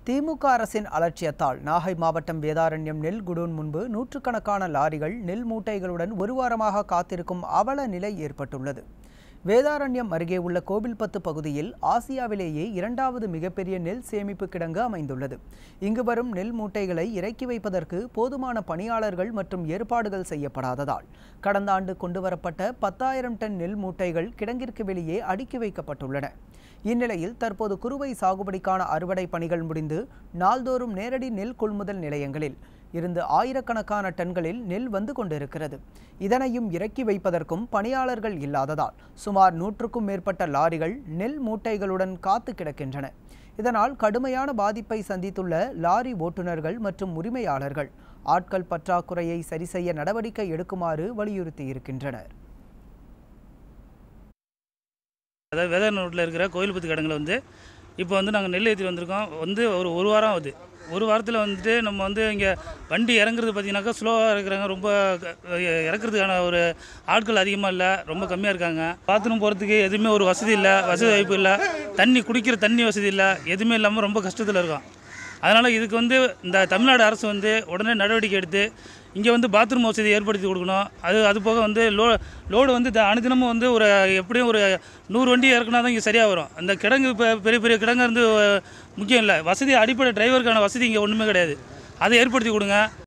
திமுக அரசின் அலட்சியத்தால் நாகை மாவட்டம் வேதாரண்யம் நெல் குடோன் முன்பு நூற்றுக்கணக்கான லாரிகள் நெல் மூட்டைகளுடன் ஒரு வாரமாக காத்திருக்கும் அவல நிலை ஏற்பட்டுள்ளது வேதாரண்யம் அருகே உள்ள கோவில்பத்து பகுதியில் ஆசியாவிலேயே இரண்டாவது மிகப்பெரிய நெல் சேமிப்பு கிடங்கு அமைந்துள்ளது இங்கு வரும் நெல் மூட்டைகளை இறக்கி வைப்பதற்கு போதுமான பணியாளர்கள் மற்றும் ஏற்பாடுகள் செய்யப்படாததால் கடந்த ஆண்டு கொண்டுவரப்பட்ட பத்தாயிரம் டன் நெல் மூட்டைகள் கிடங்கிற்கு வெளியே அடுக்கி வைக்கப்பட்டுள்ளன இந்நிலையில் தற்போது குறுவை சாகுபடிக்கான அறுவடை பணிகள் முடிந்து நாள்தோறும் நேரடி நெல் கொள்முதல் நிலையங்களில் இருந்து ஆயிரக்கணக்கான டன்களில் நெல் வந்து கொண்டிருக்கிறது இதனையும் இறக்கி வைப்பதற்கும் பணியாளர்கள் இல்லாததால் சுமார் நூற்றுக்கும் மேற்பட்ட லாரிகள் நெல் மூட்டைகளுடன் காத்து கிடக்கின்றன இதனால் கடுமையான பாதிப்பை சந்தித்துள்ள லாரி ஓட்டுநர்கள் மற்றும் உரிமையாளர்கள் ஆட்கள் பற்றாக்குறையை சரி செய்ய நடவடிக்கை எடுக்குமாறு வலியுறுத்தியிருக்கின்றனர் அதாவது வேதாரண்யத்தில் இருக்கிற கோயில்பத்து கிடங்குல வந்து இப்போ வந்து நாங்கள் நெல் ஏற்றி வந்திருக்கோம் வந்து ஒரு ஒரு வாரம் ஆகுது ஒரு வாரத்தில் வந்துட்டு நம்ம வந்து இங்கே வண்டி இறங்குறது பார்த்தீங்கன்னாக்கா ஸ்லோவாக இருக்கிறாங்க ரொம்ப க- இறக்குறதுக்கான ஒரு ஆட்கள் அதிகமாக இல்லை ரொம்ப கம்மியாக இருக்காங்க பாத்ரூம் போகிறதுக்கு எதுவுமே ஒரு வசதி இல்லை வசதி வாய்ப்பு இல்லை தண்ணி குடிக்கிற தண்ணி வசதி இல்லை எதுவுமே இல்லாமல் ரொம்ப கஷ்டத்தில் இருக்கோம் அதனால் இதுக்கு வந்து இந்த தமிழ்நாடு அரசு வந்து உடனே நடவடிக்கை எடுத்து இங்கே வந்து பாத்ரூம் வசதி ஏற்படுத்தி கொடுக்கணும் அது அது போக வந்து லோ லோடு வந்து த- அனுதினமும் வந்து ஒரு எப்படியும் ஒரு நூறு வண்டி இறக்குனா தான் இங்கே சரியாக வரும் அந்த கிடங்கு இப்போ பெரிய பெரிய கிடங்கு வந்து அஹ், முக்கியம் இல்லை வசதி அடிப்படை டிரைவருக்கான வசதி இங்கே ஒன்றுமே கிடையாது அதை ஏற்படுத்தி கொடுங்க